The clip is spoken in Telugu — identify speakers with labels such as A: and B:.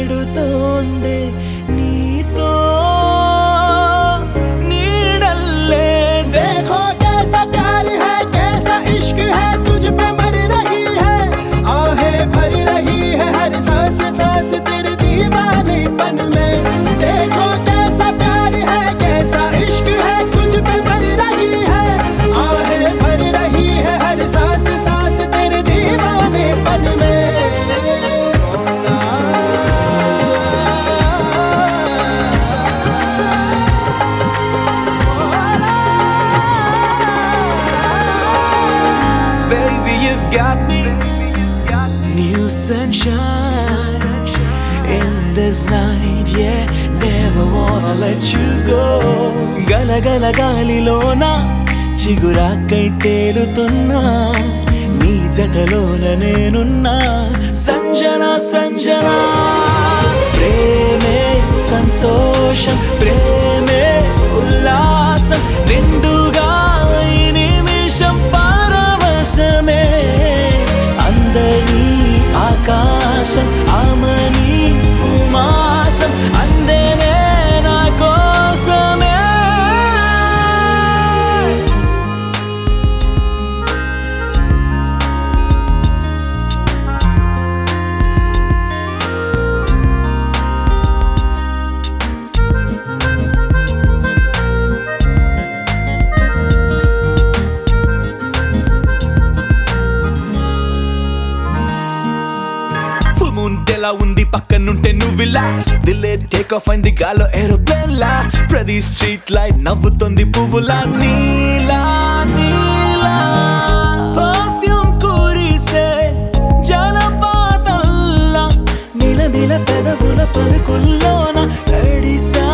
A: నెడుతోంది నీతో నీడల్లే
B: देखो कैसा प्यार है कैसा इश्क है तुझ पे मर रही है आहें भर रही है हर सांस सांस तेरे दीवानेपन में देखो कैसा प्यार है कैसा इश्क है तुझ पे मर रही है आहें भर रही है हर सांस सांस तेरे दीवानेपन में
A: Baby, you've got me. New sunshine in this night, yeah. Never wanna let you go. గలగల గాలిలోన చిగురాకై తేలుతున్నా నీ జతలోన నేనున్నా సంజన సంజన ప్రేమే సంతోషం ప్రేమే ఉల్లాసం నిండుగా ఈ నిమిషం పరవశమే అందరి ఆకాశం ఆమని ఉమాసం అందేనే నా కోసమే ఫుల్ మూన్ ఎలా ఉంది పక్కనుంటే నువ్విలా దిల్లే టేక్ ఆఫ్ అయింది గాలో ఏరోప్లేన్లా ప్రతి స్ట్రీట్ లైట్ నవ్వుతుంది పువ్వులా నీలా నీలా పర్ఫ్యూమ్ కురిసే జలపాతంలా మిల మిల పెదవుల పలుకుల్లోన తడిసా